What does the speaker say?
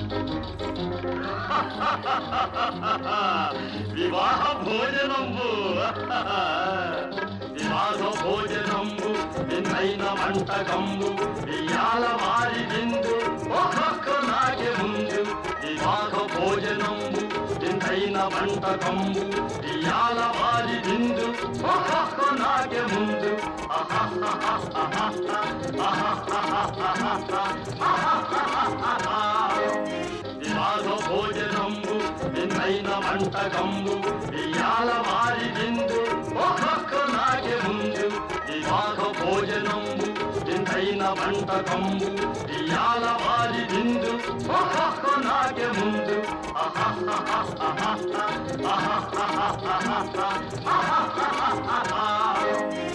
వివాహ భోజనంబు వివాహ భోజనంబు విన్నైన వంటకంబు ఇయాల వారి విందు ఒక్కొక్క నాగే ముందు వివాహ భోజనంబు విన్నైన వంటకంబు ఇయాల వారి విందు ఒక్కొక్క నాగే ముందు వివాహ భోజనంబు విన్నైన వంటకంబు ఇయాల వారి విందు ఒక్కొక్క నాగే ముందు వివాహ భోజనంబు వింతైన వంటకంబు ఇయాల వారి విందు ఒక్కొక్క నాగే ముందు ఆహా